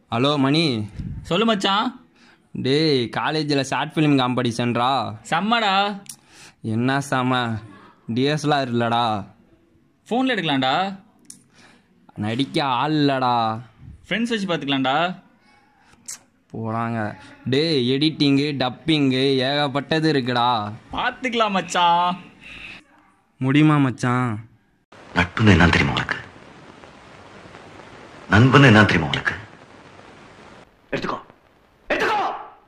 Hello மணி சொல்லு மச்சான் டேய் காலேஜில் ஷார்ட் ஃபிலிம் காம்படிஷன்ரா செம்மடா என்ன சாம டிஎஸ்எல்ஆர் இல்லைடா ஃபோனில் எடுக்கலாம்டா நடிக்க ஆள் இல்லைடா ஃப்ரெண்ட்ஸ் வச்சு பார்த்துக்கலாம்டா போடாங்க டேய் எடிட்டிங்கு டப்பிங்கு ஏகப்பட்டது இருக்குடா பார்த்துக்கலாம் மச்சான் முடியுமா மச்சான் நட்புன்னு என்ன தெரியுமா உனக்கு நண்பன் என்ன தெரியுமா உனக்கு எடுத்துக்கோ எடுத்துக்கோ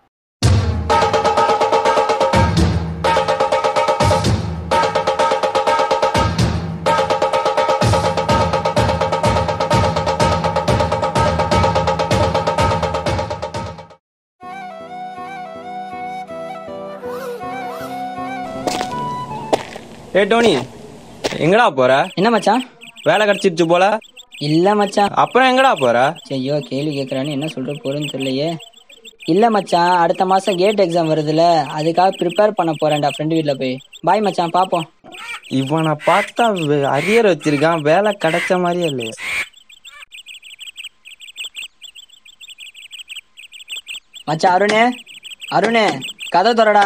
ஏ டோனி எங்கடா போற என்ன மச்சான் வேலை கிடைச்சிருச்சு போல இல்ல மச்சான் அப்புறம் எங்கடா போற ஐயோ கேள்வி கேட்கறான்னு என்ன சொல்ற போறேன்னு தெரியலையே இல்ல மச்சான் அடுத்த மாசம் கேட் எக்ஸாம் வருதுல அதுக்காக ப்ரிப்பேர் பண்ண போறேன்டா ஃப்ரெண்டு வீட்ல போய் பாய் மச்சான் பாப்போம் இவனை பார்த்தா அரியர் வச்சிருக்கான் வேலை கிடைச்ச மாதிரியே இல்லையே மச்சான் அருணே அருணே கதை தொடடா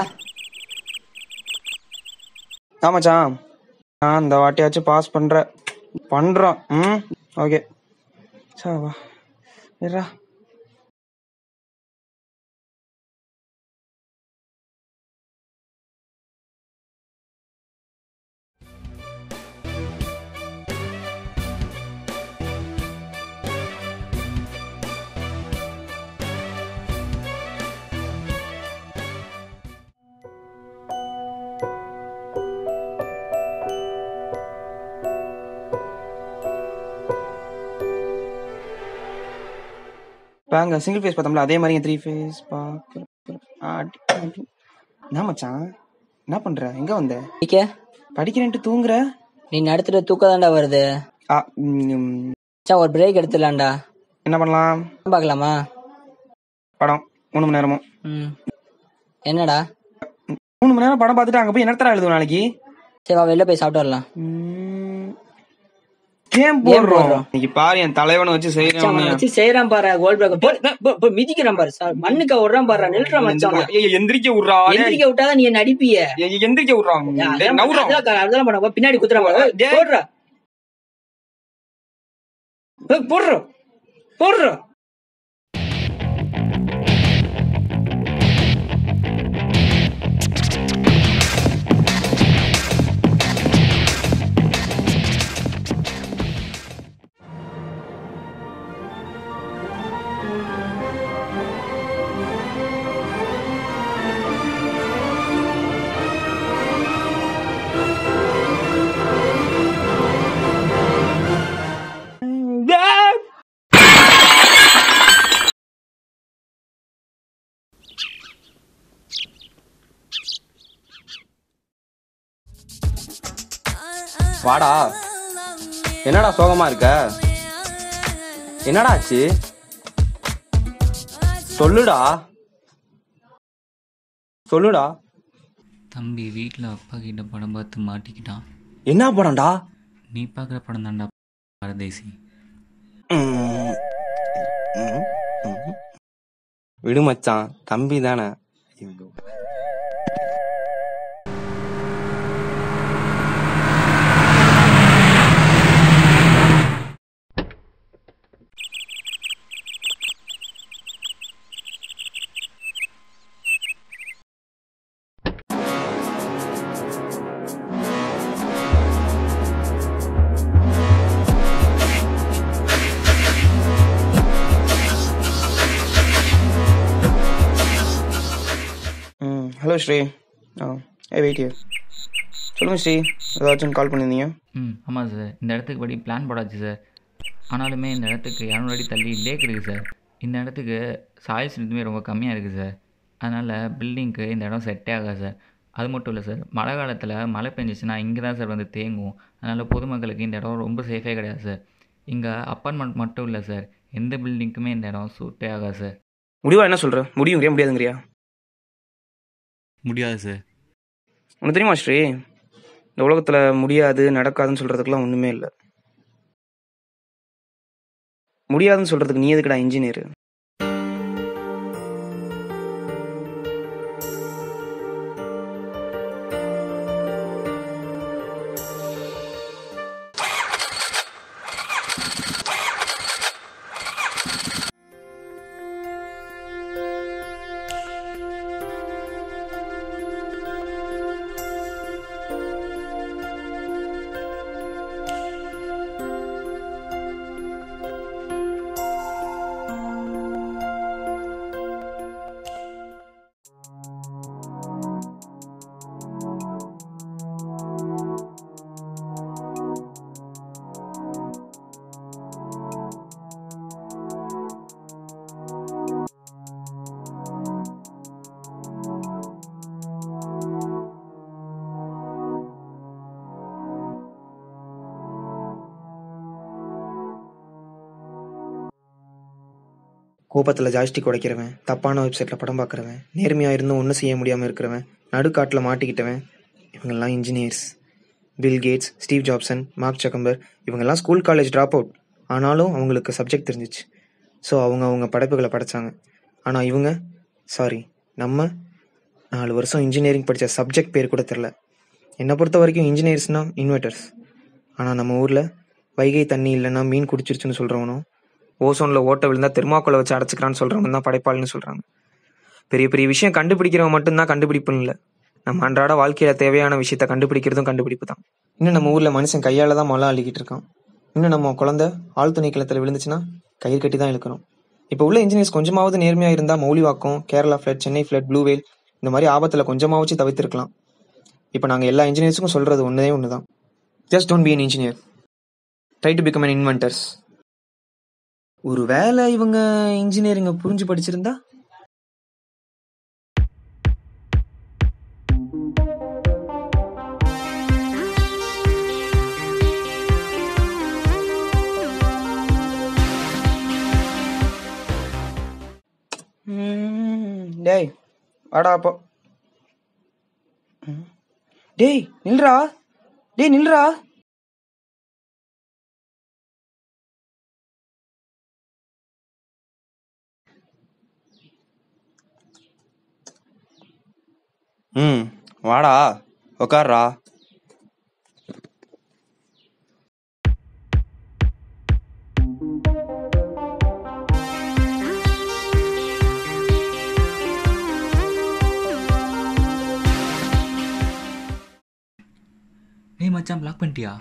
ஆமாச்சான் நான் இந்த வாட்டியாச்சும் பாஸ் பண்ற பண்றோம் ம் ஓகே சா வா இருடா பாங்க சிங்கிள் ஃபேஸ் பார்த்தோம்ல அதே மாதிரி த்ரீ ஃபேஸ் பார்க்குறேன் என்ன மச்சான் என்ன பண்ற எங்க வந்த இக்க படிக்கிறேன்ட்டு தூங்குற நீ நடத்துற தூக்கம் வருது ஆ, ம், மச்சான் ஒரு பிரேக் எடுத்துடலாம்டா என்ன பண்ணலாம் பார்க்கலாமா படம் மூணு மணி நேரமும் ம் என்னடா மூணு மணி நேரம் படம் பார்த்துட்டு அங்க போய் என்னத்தர எழுதுவோம் நாளைக்கு சரி வா வெளில போய் சாப்பிட்டு வரலாம் கேம் போடுறோம் இன்னைக்கு பாரு என் தலைவனை வச்சு மச்சான், அவனை செய்யறேன் வச்சு செய்யறான் பாரு கோல் பிரேக் மிதிக்கிறான் பாரு சார் மண்ணுக்கு விடுறான் பாரு நில்றான் மச்சான் அவனை. எந்திரிக்க விட்றா எந்திரிக்க விட்டாதான் நீ என்ன அடிப்பிய ஏய், எந்திரிக்க விட்றான் அதெல்லாம் நவுறான் அதெல்லாம் அதெல்லாம் பண்ண பின்னாடி குத்துறான் பாரு. டேய். போடுறா ஏய், போடுறோம் போடுறோம் வாடா என்னடா சோகமா இருக்க என்னடா ஆச்சு சொல்லுடா சொல்லுடா தம்பி வீட்டில் அப்பா கிட்ட படம் பார்த்து மாட்டிக்கிட்டான் என்ன படம்டா நீ பார்க்குற படம் தான்டா பரதேசி விடு மச்சான் தம்பி தானே ம் ஹலோ ஸ்ரீ ஆ ஏ வெயிட் சொல்லுங்க ஸ்ரீ ஏதாச்சும் கால் பண்ணியிருந்தீங்க ம் ஆமாம் சார் இந்த இடத்துக்கு படி பிளான் போடாச்சு சார் ஆனாலுமே இந்த இடத்துக்கு இரநூறு அடி தள்ளி லேக் இருக்குது சார் இந்த இடத்துக்கு சாயில் ஸ்ட்ரென்த்துமே ரொம்ப கம்மியாக இருக்குது சார் அதனால் பில்டிங்க்கு இந்த இடம் செட்டே ஆகாது சார் அது மட்டும் இல்லை சார் மழை காலத்தில் மழை பெஞ்சிச்சுன்னா இங்கே தான் சார் வந்து தேங்கும் அதனால் பொதுமக்களுக்கு இந்த இடம் ரொம்ப சேஃபே கிடையாது சார் இங்கே அப்பார்ட்மெண்ட் மட்டும் இல்லை சார் எந்த பில்டிங்க்குமே இந்த இடம் சூட்டே ஆகாது சார் முடிவா என்ன சொல்ற முடியுங்கிறியா முடியாதுங்கிறியா முடியாது சார் உனக்கு தெரியுமா ஸ்ரீ இந்த உலகத்துல முடியாது நடக்காதுன்னு சொல்றதுக்குலாம் ஒண்ணுமே இல்லை முடியாதுன்னு சொல்றதுக்கு நீ எதுக்குடா இன்ஜினியர் கோபத்தில் ஜாய்ஸ்டிக் உடைக்கிறவன் தப்பான வெப்சைட்டில் படம் பார்க்குறவன் நேர்மையாக இருந்தும் ஒன்றும் செய்ய முடியாமல் இருக்கிறவன் நடுக்காட்டில் மாட்டிக்கிட்டவன் இவங்கெல்லாம் engineers Bill Gates Steve Jobson Mark Zuckerberg இவங்கெல்லாம் ஸ்கூல் காலேஜ் ட்ராப் அவுட் ஆனாலும் அவங்களுக்கு சப்ஜெக்ட் தெரிஞ்சிச்சு ஸோ அவங்க அவங்க படைப்புகளை படைச்சாங்க ஆனால் இவங்க சாரி நம்ம நாலு வருஷம் இன்ஜினியரிங் படித்த சப்ஜெக்ட் பேர் கூட தெரில என்னை பொறுத்த வரைக்கும் இன்ஜினியர்ஸ்னால் இன்வெர்டர்ஸ் ஆனால் நம்ம ஊரில் வைகை தண்ணி இல்லைன்னா மீன் குடிச்சிருச்சுன்னு சொல்கிறவனும் ஓசோனில் ஓட்டை விழுந்தா தெர்மாக்கோலை வச்சு அடைச்சிக்கிறான்னு சொல்கிறவன் தான் படைப்பாளின்னு சொல்கிறாங்க பெரிய பெரிய விஷயம் கண்டுபிடிக்கிறவன் மட்டும்தான் கண்டுபிடிப்புன்னு இல்லை நம்ம அன்றாட வாழ்க்கையில் தேவையான விஷயத்த கண்டுபிடிக்கிறதும் கண்டுபிடிப்பு தான் இன்னும் நம்ம ஊரில் மனுஷன் கையால் தான் மொளம் அள்ளிக்கிட்டு இருக்கான் இன்னும் நம்ம குழந்தை ஆழ்துணை கிணத்துல விழுந்துச்சுன்னா கயிறு கட்டி தான் இழுக்கணும் இப்போ உள்ள இன்ஜினியர்ஸ் கொஞ்சமாவது நேர்மையாக இருந்தால் Moulivakkam Kerala flood Chennai flood blue whale இந்த மாதிரி ஆபத்தில் கொஞ்சமாவச்சு தவிர்த்திருக்கலாம் இப்போ நாங்கள் எல்லா இன்ஜினியர்ஸுக்கும் சொல்கிறது ஒன்றே ஒன்று தான் just don't be an engineer try to become an inventors ஒரு வேலை இவங்க இன்ஜினியரிங்கை புரிஞ்சு படிச்சிருந்தா ம், டேய் வாடா அப்போ ம். டேய் நில்றா டேய் நில்றா ம் வாடா உக்கார்றா ஏய் மச்சான் பிளாக் பண்ணிட்டியா